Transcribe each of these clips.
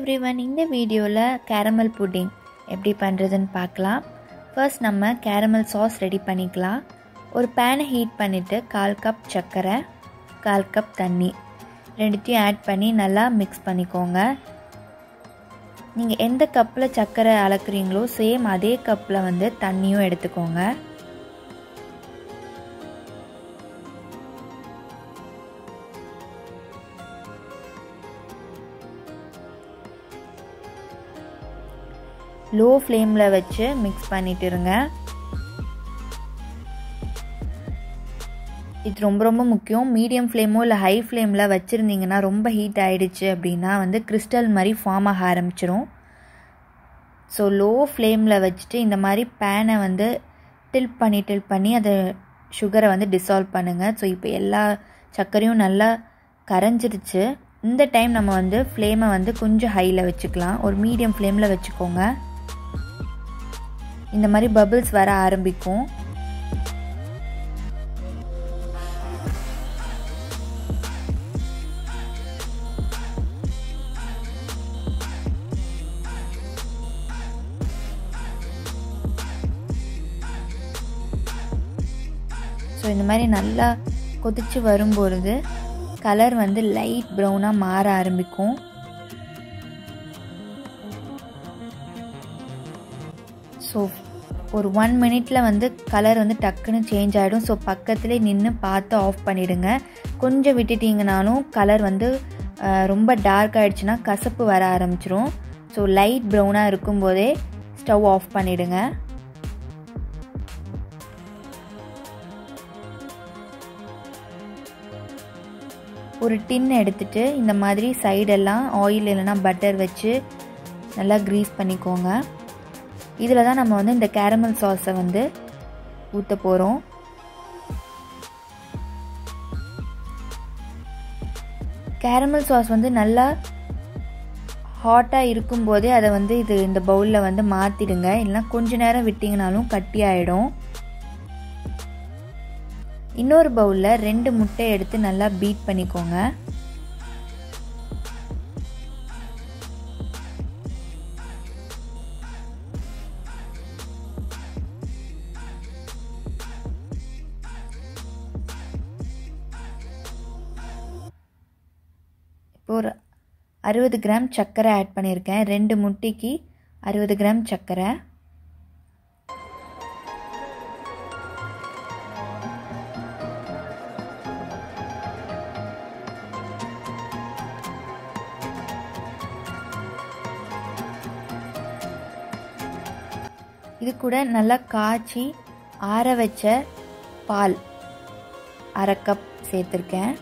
every one இந்த வீடியோவில் caramel pudding எப்படி பண்ணுறதுன்னு பார்க்கலாம் ஃபர்ஸ்ட் நம்ம கேரமல் சாஸ் ரெடி பண்ணிக்கலாம் ஒரு பேனை ஹீட் பண்ணிவிட்டு கால் கப் சர்க்கரை கால் கப் தண்ணி ரெண்டுத்தையும் ஆட் பண்ணி நல்லா மிக்ஸ் பண்ணிக்கோங்க நீங்கள் எந்த கப்பில் சர்க்கரை அளக்குறீங்களோ சேம் அதே கப்பில் வந்து தண்ணியும் எடுத்துக்கோங்க லோ ஃப்ளேமில் வச்சு மிக்ஸ் பண்ணிட்டு இருங்க இது ரொம்ப ரொம்ப முக்கியம் மீடியம் ஃப்ளேமோ இல்லை ஹை ஃப்ளேமில் வச்சுருந்தீங்கன்னா ரொம்ப ஹீட் ஆகிடுச்சு அப்படின்னா வந்து கிறிஸ்டல் மாதிரி ஃபார்ம் ஆக ஆரம்பிச்சிரும் ஸோ லோ ஃப்ளேமில் வச்சுட்டு இந்த மாதிரி பேனை வந்து டில்ப் பண்ணி டில்ப் பண்ணி அதை சுகரை வந்து டிசால்வ் பண்ணுங்கள் ஸோ இப்போ எல்லா சர்க்கரையும் நல்லா கரைஞ்சிருச்சு இந்த டைம் நம்ம வந்து ஃப்ளேமை வந்து கொஞ்சம் ஹையில் வச்சுக்கலாம் ஒரு மீடியம் ஃப்ளேமில் வச்சுக்கோங்க இந்த மாதிரி பபிள்ஸ் வர ஆரம்பிக்கும் ஸோ இந்த மாதிரி நல்லா கொதிச்சு வரும்பொழுது கலர் வந்து லைட் ப்ரௌனாக மாற ஆரம்பிக்கும் ஸோ ஒரு ஒன் மினிட்ல வந்து கலர் வந்து டக்குன்னு சேஞ்ச் ஆகிடும் ஸோ பக்கத்துலேயே நின்று பார்த்து ஆஃப் பண்ணிவிடுங்க கொஞ்சம் விட்டுட்டிங்கனாலும் கலர் வந்து ரொம்ப டார்க் ஆகிடுச்சுன்னா கசப்பு வர ஆரம்பிச்சிரும் ஸோ லைட் ப்ரௌனாக இருக்கும்போதே ஸ்டவ் ஆஃப் பண்ணிவிடுங்க ஒரு டின் எடுத்துகிட்டு இந்த மாதிரி சைடெல்லாம் ஆயில் இல்லைனா பட்டர் வச்சு நல்லா க்ரீஸ் பண்ணிக்கோங்க இதில் தான் நம்ம வந்து இந்த கேரமல் சாஸை வந்து ஊற்ற போகிறோம் கேரமல் சாஸ் வந்து நல்லா ஹாட்டாக இருக்கும்போதே அதை வந்து இது இந்த பவுலில் வந்து மாற்றிடுங்க இல்லைனா கொஞ்ச நேரம் விட்டிங்கனாலும் கட்டி ஆகிடும் இன்னொரு பவுலில் ரெண்டு முட்டை எடுத்து நல்லா பீட் பண்ணிக்கோங்க இப்போ ஒரு அறுபது கிராம் சர்க்கரை ஆட் பண்ணியிருக்கேன் ரெண்டு முட்டைக்கு அறுபது கிராம் சர்க்கரை இது கூட நல்லா காய்ச்சி ஆற வச்ச பால் அரை கப் சேர்த்துருக்கேன்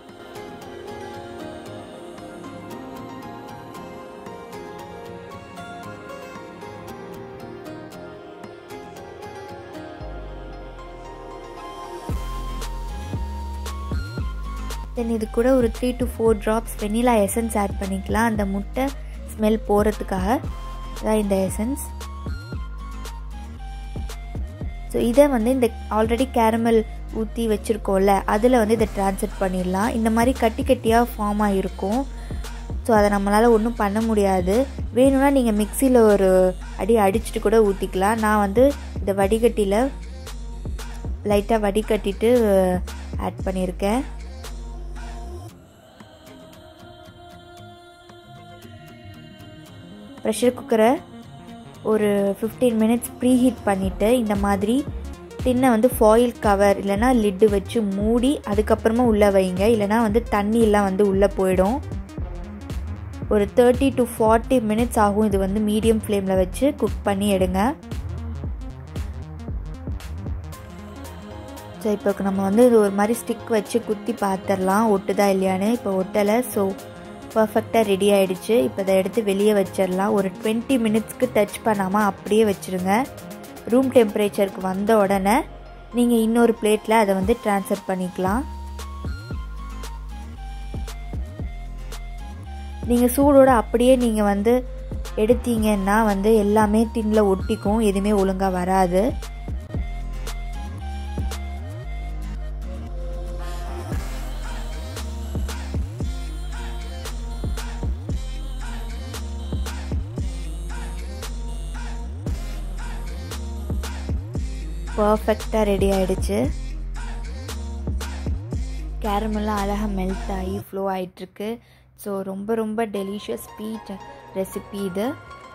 தென் இது கூட ஒரு three to four drops vanilla essence add பண்ணிக்கலாம் அந்த முட்டை ஸ்மெல் போகிறதுக்காக தான் இந்த எசன்ஸ் ஸோ இதை வந்து இந்த ஆல்ரெடி கேரமல் ஊற்றி வச்சுருக்கோம்ல அதில் வந்து இதை ட்ரான்ஸ்ஃபர் பண்ணிடலாம் இந்த மாதிரி கட்டி கட்டியாக ஃபார்ம் ஆகிருக்கும் ஸோ அதை நம்மளால் ஒன்றும் பண்ண முடியாது வேணும்னா நீங்கள் மிக்சியில் ஒரு அடி அடிச்சுட்டு கூட ஊற்றிக்கலாம் நான் வந்து இந்த வடிகட்டியில் லைட்டாக வடிகட்டிட்டு ஆட் பண்ணியிருக்கேன் ப்ரெஷர் குக்கரை ஒரு ஃபிஃப்டீன் மினிட்ஸ் ப்ரீ ஹீட் பண்ணிவிட்டு இந்த மாதிரி டின்னை வந்து ஃபாயில் கவர் இல்லைனா லிட்டு வச்சு மூடி அதுக்கப்புறமா உள்ளே வைங்க இல்லைனா வந்து தண்ணியெல்லாம் வந்து உள்ளே போயிடும் ஒரு தேர்ட்டி டு ஃபார்ட்டி மினிட்ஸ் ஆகும் இது வந்து மீடியம் ஃப்ளேமில் வச்சு குக் பண்ணி எடுங்க ஸோ இப்போ நம்ம வந்து இது ஒரு மாதிரி ஸ்டிக் வச்சு குத்தி பார்த்துடலாம் ஒட்டுதா இல்லையான்னு இப்போ ஒட்டலை ஸோ பர்ஃபெக்டாக ரெடி ஆகிடுச்சு இப்போ இதை எடுத்து வெளியே வச்சிடலாம் ஒரு டுவெண்ட்டி மினிட்ஸ்க்கு டச் பண்ணாமல் அப்படியே வச்சுருங்க ரூம் டெம்பரேச்சருக்கு வந்த உடனே நீங்கள் இன்னொரு பிளேட்டில் அதை வந்து ட்ரான்ஸ்ஃபர் பண்ணிக்கலாம் நீங்கள் சூடோடு அப்படியே நீங்கள் வந்து எடுத்தீங்கன்னா வந்து எல்லாமே டின்னில் ஒட்டிக்கும் எதுவுமே ஒழுங்காக வராது பர்ஃபெக்டாக ரெடி ஆகிடுச்சு கேரமெல்லாம் அழகாக மெல்ட் ஆகி ஃப்ளோ ஆகிட்டுருக்கு ஸோ ரொம்ப ரொம்ப டெலிஷியஸ் ஸ்வீட் ரெசிபி இது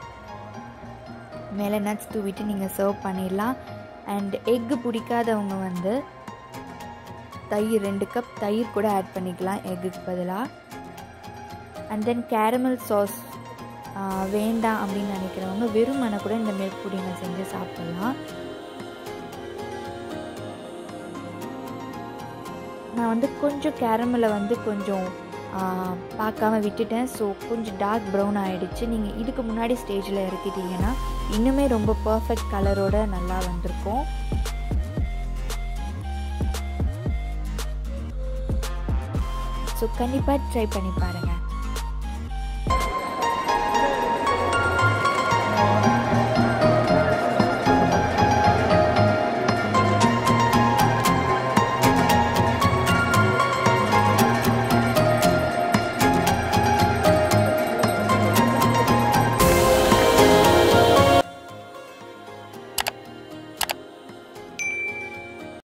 மேலே நட்ஸ் தூவிட்டு நீங்கள் சர்வ் பண்ணிடலாம் அண்ட் எக்கு பிடிக்காதவங்க வந்து தயிர் ரெண்டு கப் தயிர் கூட ஆட் பண்ணிக்கலாம் எக்குக்கு பதிலாக அண்ட் தென் கேரமல் சாஸ் வேண்டாம் அப்படின்னு நினைக்கிறவங்க வெறுமனை கூட இந்த மில்க் புடிங்கை செஞ்சு சாப்பிட்லாம் நான் வந்து கொஞ்சம் கேரமலை வந்து கொஞ்சம் பார்க்காம விட்டுட்டேன் ஸோ கொஞ்சம் டார்க் ப்ரௌன் ஆகிடுச்சு நீங்கள் இதுக்கு முன்னாடி ஸ்டேஜில் இறக்கிட்டீங்கன்னா இன்னுமே ரொம்ப பர்ஃபெக்ட் கலரோட நல்லா வந்திருக்கும் ஸோ கண்டிப்பாக ட்ரை பண்ணி பாருங்கள்